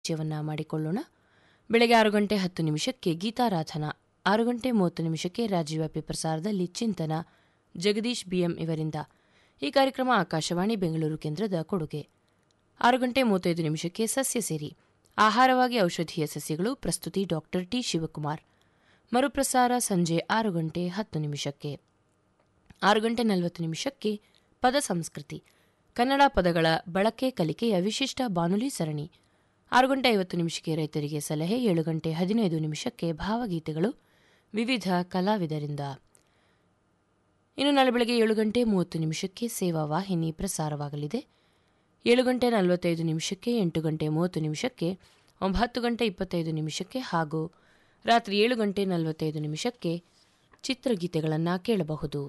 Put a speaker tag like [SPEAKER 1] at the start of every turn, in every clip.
[SPEAKER 1] ಪರಿಚಯವನ್ನ ಮಾಡಿಕೊಳ್ಳೋಣ ಬೆಳಗ್ಗೆ ಆರು ಗಂಟೆ ಹತ್ತು ನಿಮಿಷಕ್ಕೆ ಗೀತಾರಾಧನ ಆರು ಗಂಟೆ ಮೂವತ್ತು ನಿಮಿಷಕ್ಕೆ ರಾಜ್ಯವ್ಯಾಪಿ ಪ್ರಸಾರದಲ್ಲಿ ಚಿಂತನ ಜಗದೀಶ್ ಬಿಎಂ ಇವರಿಂದ ಈ ಕಾರ್ಯಕ್ರಮ ಆಕಾಶವಾಣಿ ಬೆಂಗಳೂರು ಕೇಂದ್ರದ ಕೊಡುಗೆ ಆರು ಗಂಟೆ ಮೂವತ್ತೈದು ನಿಮಿಷಕ್ಕೆ ಸಸ್ಯ ಸೇರಿ ಆಹಾರವಾಗಿ ಔಷಧೀಯ ಸಸ್ಯಗಳು ಪ್ರಸ್ತುತಿ ಡಾಕ್ಟರ್ ಟಿ ಶಿವಕುಮಾರ್ ಮರುಪ್ರಸಾರ ಸಂಜೆ ಆರು ಗಂಟೆ ಹತ್ತು ನಿಮಿಷಕ್ಕೆ ಆರು ಗಂಟೆ ನಲವತ್ತು ನಿಮಿಷಕ್ಕೆ ಪದ ಸಂಸ್ಕೃತಿ ಕನ್ನಡ ಪದಗಳ ಬಳಕೆ ಕಲಿಕೆಯ ವಿಶಿಷ್ಟ ಬಾನುಲಿ ಸರಣಿ ಆರು ಗಂಟೆ ಐವತ್ತು ನಿಮಿಷಕ್ಕೆ ರೈತರಿಗೆ ಸಲಹೆ ಏಳು ಗಂಟೆ ಹದಿನೈದು ನಿಮಿಷಕ್ಕೆ ಭಾವಗೀತೆಗಳು ವಿವಿಧ ಕಲಾವಿದರಿಂದ ಇನ್ನು ನಾಳೆ ಬೆಳಗ್ಗೆ ಏಳು ಗಂಟೆ ಮೂವತ್ತು ನಿಮಿಷಕ್ಕೆ ಸೇವಾ ವಾಹಿನಿ ಪ್ರಸಾರವಾಗಲಿದೆ ಏಳು ಗಂಟೆ ನಲವತ್ತೈದು ನಿಮಿಷಕ್ಕೆ ಎಂಟು ಗಂಟೆ ಮೂವತ್ತು ನಿಮಿಷಕ್ಕೆ ಒಂಬತ್ತು ಗಂಟೆ ಇಪ್ಪತ್ತೈದು ನಿಮಿಷಕ್ಕೆ ಹಾಗೂ ರಾತ್ರಿ ಏಳು ಗಂಟೆ ನಲವತ್ತೈದು ನಿಮಿಷಕ್ಕೆ ಚಿತ್ರಗೀತೆಗಳನ್ನು ಕೇಳಬಹುದು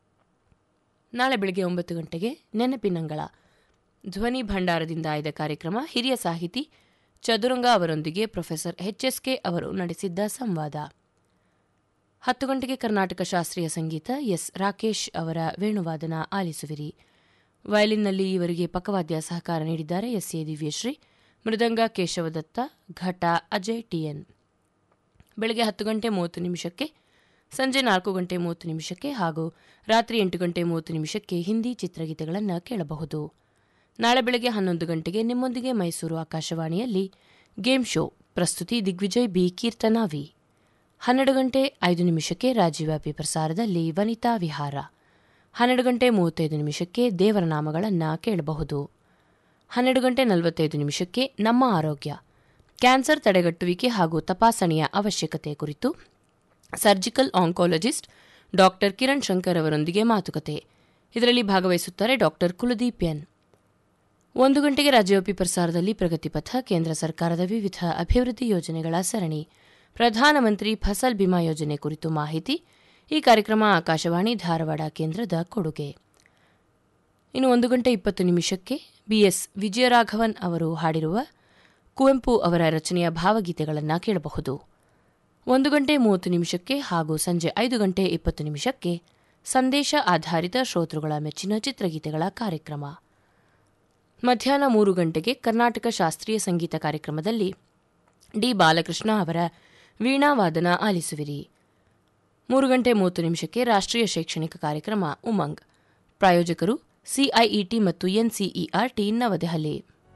[SPEAKER 1] ನಾಳೆ ಬೆಳಗ್ಗೆ ಒಂಬತ್ತು ಗಂಟೆಗೆ ನೆನಪಿನಂಗಳ ಧ್ವನಿ ಭಂಡಾರದಿಂದ ಆಯ್ದ ಕಾರ್ಯಕ್ರಮ ಹಿರಿಯ ಸಾಹಿತಿ ಚದುರಂಗ ಅವರೊಂದಿಗೆ ಪ್ರೊಫೆಸರ್ ಎಚ್ಎಸ್ಕೆ ಅವರು ನಡೆಸಿದ್ದ ಸಂವಾದ ಹತ್ತು ಗಂಟೆಗೆ ಕರ್ನಾಟಕ ಶಾಸ್ತ್ರೀಯ ಸಂಗೀತ ಎಸ್ ರಾಕೇಶ್ ಅವರ ವೇಣುವಾದನ ಆಲಿಸುವಿರಿ ವಯಲಿನ್ನಲ್ಲಿ ಇವರಿಗೆ ಪಕ್ಕವಾದ್ಯ ಸಹಕಾರ ನೀಡಿದ್ದಾರೆ S A Divyashree mridanga Keshavadatta ghata Ajay TN ಬೆಳಗ್ಗೆ ಹತ್ತು ಗಂಟೆ ಮೂವತ್ತು ನಿಮಿಷಕ್ಕೆ ಸಂಜೆ ನಾಲ್ಕು ಗಂಟೆ ಮೂವತ್ತು ನಿಮಿಷಕ್ಕೆ ಹಾಗೂ ರಾತ್ರಿ ಎಂಟು ಗಂಟೆ ಮೂವತ್ತು ನಿಮಿಷಕ್ಕೆ ಹಿಂದಿ ಚಿತ್ರಗೀತೆಗಳನ್ನು ಕೇಳಬಹುದು ನಾಳೆ ಬೆಳಗ್ಗೆ ಹನ್ನೊಂದು ಗಂಟೆಗೆ ನಿಮ್ಮೊಂದಿಗೆ ಮೈಸೂರು ಆಕಾಶವಾಣಿಯಲ್ಲಿ ಗೇಮ್ ಶೋ ಪ್ರಸ್ತುತಿ ದಿಗ್ವಿಜಯ್ ಬಿ ಕೀರ್ತನಾ ವಿ ಹನ್ನೆರಡು ಗಂಟೆ ಐದು ನಿಮಿಷಕ್ಕೆ ರಾಜ್ಯವ್ಯಾಪಿ ಪ್ರಸಾರದಲ್ಲಿ ವನಿತಾ ವಿಹಾರ ಹನ್ನೆರಡು ಗಂಟೆ ಮೂವತ್ತೈದು ನಿಮಿಷಕ್ಕೆ ದೇವರ ನಾಮಗಳನ್ನು ಕೇಳಬಹುದು ಹನ್ನೆರಡು ಗಂಟೆ ನಲವತ್ತೈದು ನಿಮಿಷಕ್ಕೆ ನಮ್ಮ ಆರೋಗ್ಯ ಕ್ಯಾನ್ಸರ್ ತಡೆಗಟ್ಟುವಿಕೆ ಹಾಗೂ ತಪಾಸಣೆಯ ಅವಶ್ಯಕತೆ ಕುರಿತು surgical oncologist doctor Kiran Shankar ಅವರೊಂದಿಗೆ ಮಾತುಕತೆ ಇದರಲ್ಲಿ ಭಾಗವಹಿಸುತ್ತಾರೆ ಡಾಕ್ಟರ್ ಕುಲದೀಪ್ ಎನ್ ಒಂದು ಗಂಟೆಗೆ ರಾಜ್ಯವ್ಯಾಪಿ ಪ್ರಸಾರದಲ್ಲಿ ಪ್ರಗತಿಪಥ ಕೇಂದ್ರ ಸರ್ಕಾರದ ವಿವಿಧ ಅಭಿವೃದ್ಧಿ ಯೋಜನೆಗಳ ಸರಣಿ ಪ್ರಧಾನಮಂತ್ರಿ ಫಸಲ್ ಬಿಮಾ ಯೋಜನೆ ಕುರಿತು ಮಾಹಿತಿ ಈ ಕಾರ್ಯಕ್ರಮ ಆಕಾಶವಾಣಿ ಧಾರವಾಡ ಕೇಂದ್ರದ ಕೊಡುಗೆ ಇನ್ನು ಒಂದು ಗಂಟೆ ಇಪ್ಪತ್ತು ನಿಮಿಷಕ್ಕೆ ಬಿಎಸ್ ವಿಜಯರಾಘವನ್ ಅವರು ಹಾಡಿರುವ ಕುವೆಂಪು ಅವರ ರಚನೆಯ ಭಾವಗೀತೆಗಳನ್ನು ಕೇಳಬಹುದು ಒಂದು ಗಂಟೆ ಮೂವತ್ತು ನಿಮಿಷಕ್ಕೆ ಹಾಗೂ ಸಂಜೆ ಐದು ಗಂಟೆ ಇಪ್ಪತ್ತು ನಿಮಿಷಕ್ಕೆ ಸಂದೇಶ ಆಧಾರಿತ ಶ್ರೋತೃಗಳ ಮೆಚ್ಚಿನ ಚಿತ್ರಗೀತೆಗಳ ಕಾರ್ಯಕ್ರಮ ಮಧ್ಯಾಹ್ನ ಮೂರು ಗಂಟೆಗೆ ಕರ್ನಾಟಕ ಶಾಸ್ತ್ರೀಯ ಸಂಗೀತ ಕಾರ್ಯಕ್ರಮದಲ್ಲಿ ಡಿ ಬಾಲಕೃಷ್ಣ ಅವರ ವೀಣಾವಾದನ ಆಲಿಸುವಿರಿ ಮೂರು ಗಂಟೆ ಮೂವತ್ತು ನಿಮಿಷಕ್ಕೆ ರಾಷ್ಟ್ರೀಯ ಶೈಕ್ಷಣಿಕ ಕಾರ್ಯಕ್ರಮ ಉಮಂಗ್ ಪ್ರಾಯೋಜಕರು ಸಿಐಇಟಿ ಮತ್ತು ಎನ್ಸಿಇಆರ್ಟಿ ನವದೆಹಲಿ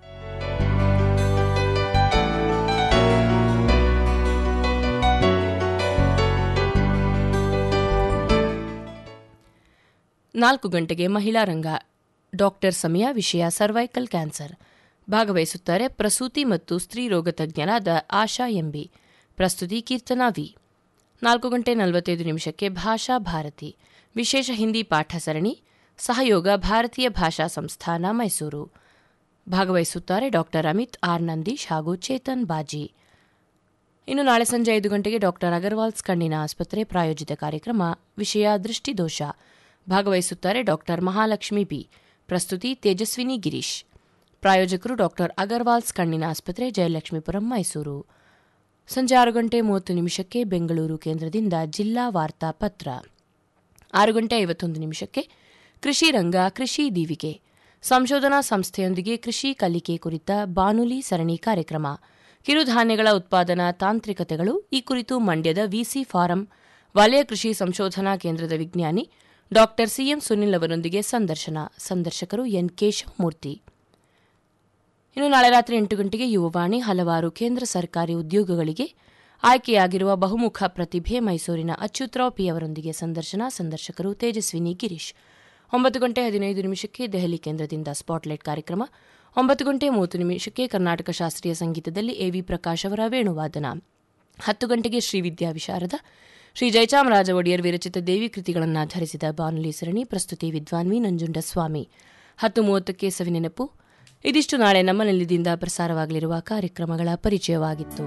[SPEAKER 1] ನಾಲ್ಕು ಗಂಟೆಗೆ ಮಹಿಳಾ ರಂಗ ಡಾಕ್ಟರ್ ಸಮಯ ವಿಷಯ ಸರ್ವೈಕಲ್ ಕ್ಯಾನ್ಸರ್ ಭಾಗವಹಿಸುತ್ತಾರೆ ಪ್ರಸೂತಿ ಮತ್ತು ಸ್ತ್ರೀ ರೋಗ ತಜ್ಞರಾದ ಆಶಾ ಎಂಬಿ ಪ್ರಸ್ತುತಿ ಕೀರ್ತನಾ ವಿ ನಾಲ್ಕು ಗಂಟೆ ನಲವತ್ತೈದು ನಿಮಿಷಕ್ಕೆ ಭಾಷಾ ಭಾರತಿ ವಿಶೇಷ ಹಿಂದಿ ಪಾಠ ಸರಣಿ ಸಹಯೋಗ ಭಾರತೀಯ ಭಾಷಾ ಸಂಸ್ಥಾನ ಮೈಸೂರು ಭಾಗವಹಿಸುತ್ತಾರೆ ಡಾಕ್ಟರ್ ಅಮಿತ್ ಆರ್ ನಂದೀಶ್ ಹಾಗೂ ಚೇತನ್ ಬಾಜಿ ಇನ್ನು ನಾಳೆ ಸಂಜೆ ಐದು ಗಂಟೆಗೆ ಡಾಕ್ಟರ್ ಅಗರ್ವಾಲ್ಸ್ ಕಣ್ಣಿನ ಆಸ್ಪತ್ರೆ ಪ್ರಾಯೋಜಿತ ಕಾರ್ಯಕ್ರಮ ವಿಷಯ ದೃಷ್ಟಿದೋಷ ಭಾಗವಹಿಸುತ್ತಾರೆ ಡಾಕ್ಟರ್ ಮಹಾಲಕ್ಷ್ಮಿ ಬಿ ಪ್ರಸ್ತುತಿ ತೇಜಸ್ವಿನಿ ಗಿರೀಶ್ ಪ್ರಾಯೋಜಕರು ಡಾಕ್ಟರ್ ಅಗರ್ವಾಲ್ಸ್ ಕಣ್ಣಿನ ಆಸ್ಪತ್ರೆ ಜಯಲಕ್ಷ್ಮೀಪುರಂ ಮೈಸೂರು ಸಂಜೆ ಆರು ಗಂಟೆ ಮೂವತ್ತು ನಿಮಿಷಕ್ಕೆ ಬೆಂಗಳೂರು ಕೇಂದ್ರದಿಂದ ಜಿಲ್ಲಾ ವಾರ್ತಾ ಪತ್ರ ಆರು ಗಂಟೆ ಐವತ್ತೊಂದು ನಿಮಿಷಕ್ಕೆ ಕೃಷಿ ರಂಗ ಕೃಷಿ ದೀವಿಗೆ ಸಂಶೋಧನಾ ಸಂಸ್ಥೆಯೊಂದಿಗೆ ಕೃಷಿ ಕಲಿಕೆ ಕುರಿತ ಬಾನುಲಿ ಸರಣಿ ಕಾರ್ಯಕ್ರಮ ಕಿರುಧಾನ್ಯಗಳ ಉತ್ಪಾದನಾ ತಾಂತ್ರಿಕತೆಗಳು ಈ ಕುರಿತು ಮಂಡ್ಯದ ವಿಸಿ ಫಾರಂ ವಲಯ ಕೃಷಿ ಸಂಶೋಧನಾ ಕೇಂದ್ರದ ವಿಜ್ಞಾನಿ ಡಾಕ್ಟರ್ ಸಿಎಂ ಸುನಿಲ್ ಅವರೊಂದಿಗೆ ಸಂದರ್ಶನ ಸಂದರ್ಶಕರು ಎನ್ ಕೇಶವಮೂರ್ತಿ ಇನ್ನು ನಾಳೆ ರಾತ್ರಿ ಎಂಟು ಗಂಟೆಗೆ ಯುವವಾಣಿ ಹಲವಾರು ಕೇಂದ್ರ ಸರ್ಕಾರಿ ಉದ್ಯೋಗಗಳಿಗೆ ಆಯ್ಕೆಯಾಗಿರುವ ಬಹುಮುಖ ಪ್ರತಿಭೆ ಮೈಸೂರಿನ ಅಚ್ಯುತರಾವ್ ಪಿ ಅವರೊಂದಿಗೆ ಸಂದರ್ಶನ ಸಂದರ್ಶಕರು ತೇಜಸ್ವಿನಿ ಗಿರೀಶ್ ಒಂಬತ್ತು ಗಂಟೆ ಹದಿನೈದು ನಿಮಿಷಕ್ಕೆ ದೆಹಲಿ ಕೇಂದ್ರದಿಂದ ಸ್ಪಾಟ್ಲೈಟ್ ಕಾರ್ಯಕ್ರಮ ಒಂಬತ್ತು ಗಂಟೆ ಮೂವತ್ತು ನಿಮಿಷಕ್ಕೆ ಕರ್ನಾಟಕ ಶಾಸ್ತ್ರೀಯ ಸಂಗೀತದಲ್ಲಿ ಎವಿ ಪ್ರಕಾಶ್ ಅವರ ವೇಣುವಾದನ ಹತ್ತು ಗಂಟೆಗೆ ಶ್ರೀ ವಿದ್ಯಾ ವಿಶಾರದ ಶ್ರೀ ಜಯಚಾಮರಾಜ ಒಡೆಯರ್ ವಿರಚಿತ ದೇವಿ ಕೃತಿಗಳನ್ನು ಧರಿಸಿದ ಬಾನುಲಿ ಸರಣಿ ಪ್ರಸ್ತುತಿ ವಿದ್ವಾನ್ವಿ ನಂಜುಂಡಸ್ವಾಮಿ ಹತ್ತು ಮೂವತ್ತಕ್ಕೆ ಸವಿನೆನಪು ಇದಿಷ್ಟು ನಾಳೆ ನಮ್ಮ ನೆಲದಿಂದ ಪ್ರಸಾರವಾಗಲಿರುವ ಕಾರ್ಯಕ್ರಮಗಳ ಪರಿಚಯವಾಗಿತ್ತು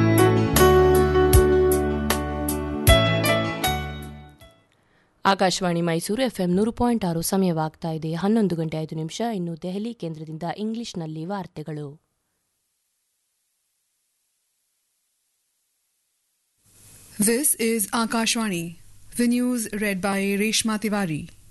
[SPEAKER 1] ಆಕಾಶವಾಣಿ ಮೈಸೂರು ಎಫ್ಎಂ ನೂರು ಪಾಯಿಂಟ್ ಆರು ಸಮಯವಾಗ್ತಾ ಇದೆ ಹನ್ನೊಂದು ಗಂಟೆ ಐದು ನಿಮಿಷ ಇನ್ನು ದೆಹಲಿ ಕೇಂದ್ರದಿಂದ ಇಂಗ್ಲಿಷ್ನಲ್ಲಿ ವಾರ್ತೆಗಳು
[SPEAKER 2] This is Akashwani. The news read by Reshma Tiwari.